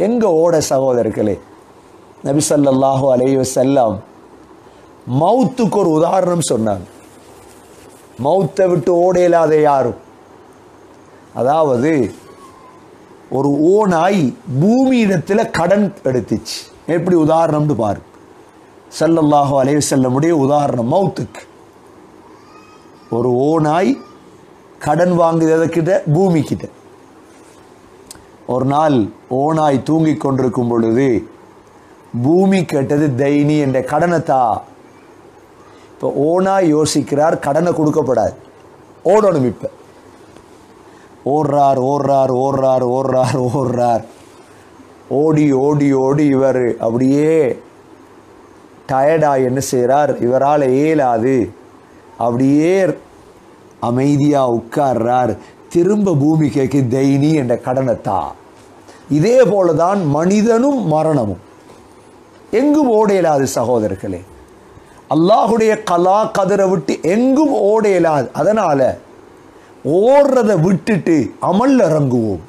எங்க ஓட சகோதரர்களே நபி ஸல்லல்லாஹு அலைஹி வஸல்லம் மௌத்துக்கு ஒரு உதாரணம் சொன்னாங்க மௌத்தை விட்டு ஓட இயலாத யாரும் அதாவது ஒரு ஓனாய் பூமி இடத்துல கடன் எடுத்துச்சு எப்படி உதாரணம்னு பாரு ஸல்லல்லாஹு அலைஹி வஸல்லமுடைய உதாரணம் மௌத்துக்கு ஒரு ஓனாய் கடன் வாங்குறதுக்கிட்ட பூமி கிட்ட ஒரு நாள் ஓனாய் தூங்கிக் கொண்டிருக்கும் பொழுது பூமி கேட்டது தைனி என்ற கடனை தா இப்போ ஓனாய் யோசிக்கிறார் கடனை கொடுக்கப்படாது ஓடணும் இப்போ ஓடுறார் ஓடுறார் ஓடுறார் ஓடுறார் ஓடுறார் ஓடி ஓடி ஓடி இவர் அப்படியே டயர்டா என்ன செய்கிறார் இவரால் இயலாது அப்படியே அமைதியா உட்கார்றார் திரும்ப பூமி கேக்கு தைனி என்ற கடனத்தா இதே போலதான் மனிதனும் மரணமும் எங்கும் ஓட இயலாது சகோதரர்களே அல்லாஹுடைய கலா கதிரை விட்டு எங்கும் ஓட இயலாது அதனால ஓடுறதை விட்டுட்டு அமல்ல இறங்குவோம்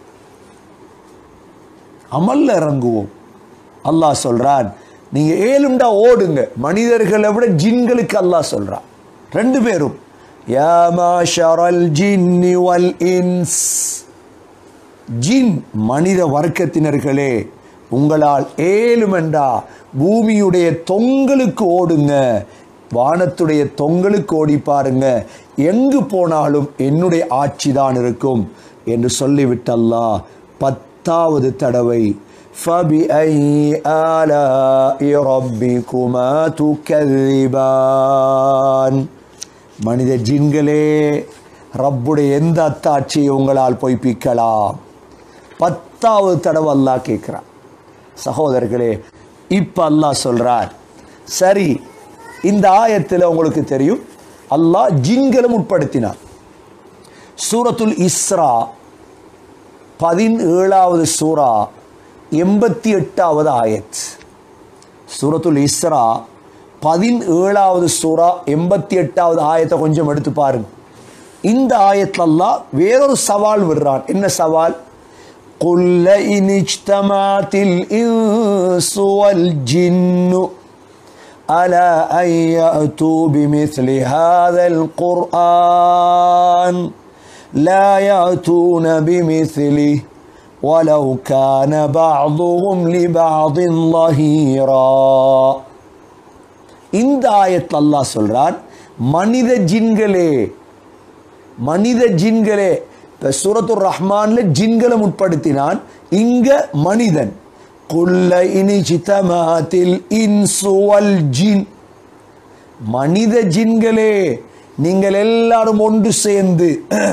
அமல்ல இறங்குவோம் அல்லாஹ் சொல்றான் நீங்க ஏழுண்டா ஓடுங்க மனிதர்களை விட ஜின்களுக்கு அல்லாஹ் சொல்றான் ரெண்டு பேரும் யா மாஷரல் ஜின்னி வல் இன்ஸ் ஜின் மனித வர்க்கத்தினர்களே உங்களால் ஏழுமெண்டா பூமியுடைய தொங்கலுக்கு ஓடுங்க வானத்துடைய தொங்கலுக்கு ஓடி பாருங்க எங்கு போனாலும் என்னுடைய ஆட்சி தான் இருக்கும் என்று சொல்லிவிட்டு அல்லாஹ் பத்தாவது தடவை فَبِأَيِّ آلَاءِ رَبِّكُمَا تُكَذِّبَانِ மனித ஜின்களே ரப்புடைய எந்த அத்தாட்சியை உங்களால் பொய்ப்பிக்கலாம் பத்தாவது தடவை அல்லாஹ் கேட்கிறான் சகோதரர்களே இப்ப அல்லாஹ் சொல்றார் சரி இந்த ஆயத்தில் உங்களுக்கு தெரியும் அல்லாஹ் ஜின்களும் உட்படுத்தினார் சூரத்துல் இஸ்ரா பதினேழாவது சூரா எண்பத்தி எட்டாவது ஆயத் சூரத்துல் இஸ்ரா பதினேழாவது சூரா எண்பத்தி எட்டாவது ஆயத்தை கொஞ்சம் எடுத்து பாருங்க இந்த ஆயத்துல அல்லாஹ் வேறொரு சவால் விடுறான் என்ன சவால் قل إن اجتمعت الإنس والجن على أن يأتوا بمثل هذا القرآن لا يأتون بمثله ولو كان بعضهم لبعض ظهيرا இந்த ஆயத்தில் அல்லாஹ் சொல்றான் மனித ஜின்களே மனித ஜின்களே இப்ப சூரத்துர் ரஹ்மான்ல ஜின்களை முற்படுத்தினான் இங்க மனிதன் குல்ல இனி சித்தமாத்தில் இன்சுவல் ஜின் மனித ஜின்களே நீங்கள் எல்லாரும் ஒன்று சேர்ந்து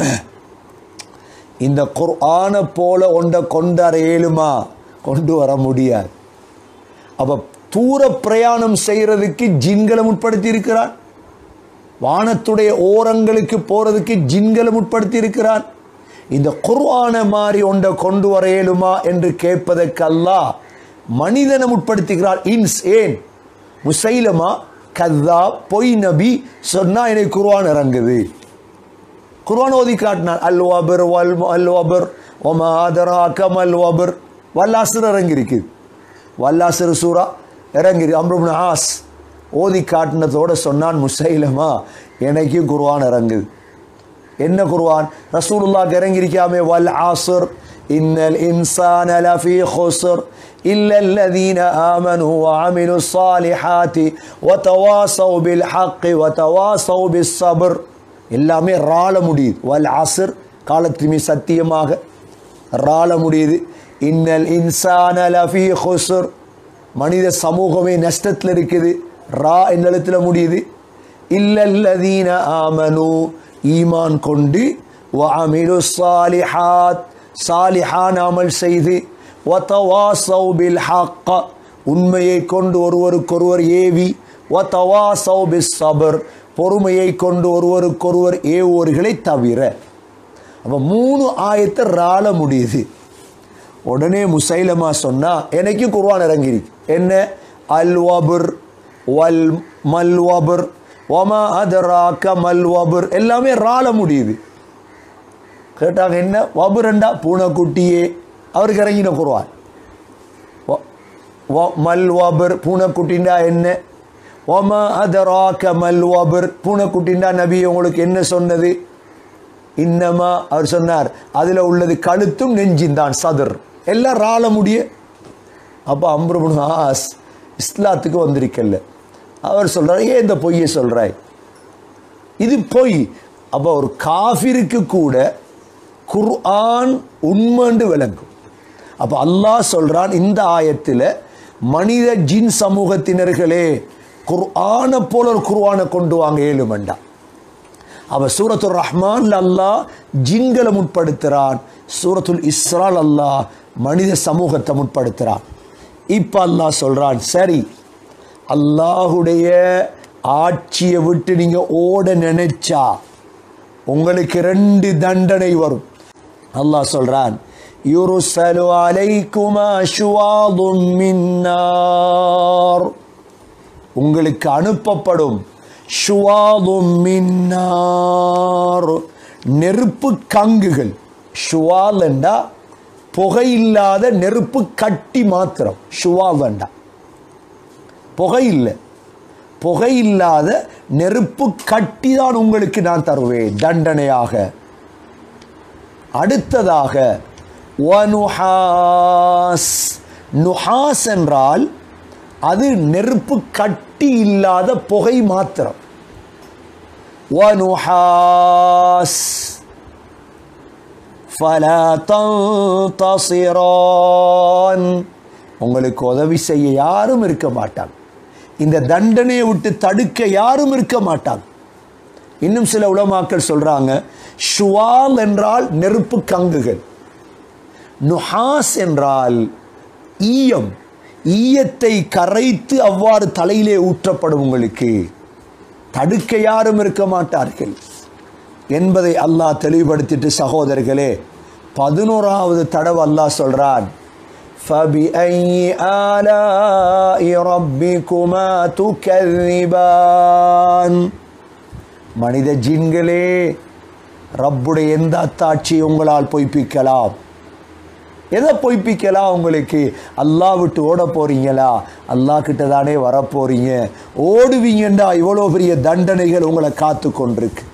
இந்த குர்ஆனை போல ஒன்றை கொண்டாட இயலுமா கொண்டு வர முடியாது அப்ப தூர பிரயாணம் செய்யறதுக்கு ஜின்களை முற்படுத்தி இருக்கிறான் வானத்துடைய ஓரங்களுக்கு போறதுக்கு ஜின்களை முற்படுத்தி இருக்கிறான் இந்த குர்ஆன மாதிரி ஒன்றை கொண்டு வர இயலுமா என்று கேட்பதற்கு அல்லாஹ் மனிதனை முற்படுத்துகிறார் இன்ஸ் ஏன் முசைலமா கத்தா பொய் நபி சொன்னா எனக்கு குர்ஆன் இறங்குது குர்ஆன் ஓதி காட்டினார் அல் வபர் வல் அல் வபர் ஒமா அதராக மல் வபர் வல்லாசர் இறங்கி இருக்குது வல்லாசர் சூரா இறங்கி அம்ருப்னு ஆஸ் ஓதி காட்டினதோட சொன்னான் முசைலமா எனக்கும் குர்ஆன் இறங்குது என்ன குர்ஆன் ரசூலுல்லாஹ் இறங்கியிருக்காமே வல் ஆசர் இன்னல் இன்சான லஃபீ ஹுஸ்ர் إلا الذين آمنوا وعملوا الصالحات وتواصوا بالحق وتواصوا بالصبر எல்லாமே ராள முடியுது வல் அசர் காலத்திலுமே சத்தியமாக ராள முடியுது இன்னல் இன்சான லஃபீ ஹுஸ்ர் மனித சமூகமே நஷ்டத்தில் இருக்குது ரா என்ற எழுத்துல முடியுது இல்லல்லதீன ஆமனு ஈமான் கொண்டு வஅமிலு சாலிஹாத் சாலிஹான் அமல் செய்து வதவாசௌ பில் ஹக்க உண்மையை கொண்டு ஒருவருக்கொருவர் ஏவி வதவாசௌ பிஸ் சபர் பொறுமையை கொண்டு ஒருவருக்கொருவர் ஏவுவர்களை தவிர அப்போ மூணு ஆயத்தை ராள முடியுது உடனே முசைலமா சொன்னா எனக்கு குர்ஆன் இறங்கிருக்கு என்ன அல் வபுர் வல் மல் வபுர் ஒமா அதராக்க மல் வபுர் எல்லாமே ராள முடியுது கேட்டாங்க என்ன வபுரண்டா பூனைக்குட்டியே அவருக்கு இறங்கின குர்ஆன் வ- மல் வபர் பூனைக்குட்டின்டா என்ன ஒமா அதராக்க மல் வபர் பூனைக்குட்டின்டா நபி உங்களுக்கு என்ன சொன்னது இன்னமா அவர் சொன்னார் அதில் உள்ளது கழுத்தும் நெஞ்சின் தான் சதுர் எல்லாம் ராள முடிய அப்போ அம்ருபுன் ஆஸ் இஸ்லாத்துக்கு வந்திருக்கல்ல அவர் சொல்றார் ஏன் இந்த பொய்யை சொல்றாய் இது பொய் அப்போ ஒரு காஃபிருக்கு கூட குர்ஆன் உண்மைண்டு விளங்கும் அப்போ அல்லாஹ் சொல்றான் இந்த ஆயத்தில் மனித ஜின் சமூகத்தினர்களே குர்ஆனை போல ஒரு குர்ஆனை கொண்டு வாங்க ஏழுமண்டா அவ சூரத்துல் ரஹ்மான்ல அல்லாஹ் ஜின்களை முற்படுத்துறான் சூரத்துல் இஸ்ரால் அல்லாஹ் மனித சமூகத்தை முற்படுத்துறான் இப்ப அல்லாஹ் சொல்றான் சரி அல்லாஹுடைய ஆட்சியை விட்டு நீங்க ஓட நினைச்சா உங்களுக்கு ரெண்டு தண்டனை வரும் அல்லாஹ் சொல்றான் யுருசலு அலைக்குமா ஷுவாதும் மின்னார் உங்களுக்கு அனுப்பப்படும் ஷுவாதும் மின்னார் நெருப்பு கங்குகள் ஷுவால் என்றா புகையில்லாத நெருப்பு கட்டி மாத்திரம் ஷுவால் வேண்டா புகை இல்லை புகை இல்லாத நெருப்பு கட்டி தான் உங்களுக்கு நான் தருவேன் தண்டனையாக அடுத்ததாக வனுஹாஸ் நுஹாஸ் என்றால் அது நெருப்பு கட்டி இல்லாத புகை மாத்திரம் வனுஹாஸ் فلا تنتصران உங்களுக்கு உதவி செய்ய யாரும் இருக்க மாட்டாங்க இந்த தண்டனையை விட்டு தடுக்க யாரும் இருக்க மாட்டாங்க இன்னும் சில உலமாக்கள் சொல்றாங்க ஷுவால் என்றால் நெருப்பு கங்குகள் நுஹாஸ் என்றால் ஈயம் ஈயத்தை கரைத்து அவ்வாறு தலையிலே ஊற்றப்படும் உங்களுக்கு தடுக்க யாரும் இருக்க மாட்டார்கள் என்பதை அல்லாஹ் தெளிவுபடுத்திட்டு சகோதரர்களே பதினோராவது தடவை அல்லாஹ் சொல்றான் فبأي آلاء ربكما تكذبان மனித ஜின்களே ரப்புடைய எந்த அத்தாட்சியை உங்களால் பொய்ப்பிக்கலாம் எதை பொய்ப்பிக்கலாம் உங்களுக்கு அல்லாஹ் விட்டு ஓட போறீங்களா அல்லாஹ் கிட்ட தானே வரப்போறீங்க ஓடுவீங்கண்டா இவ்வளோ பெரிய தண்டனைகள் உங்களை காத்து கொண்டிருக்கு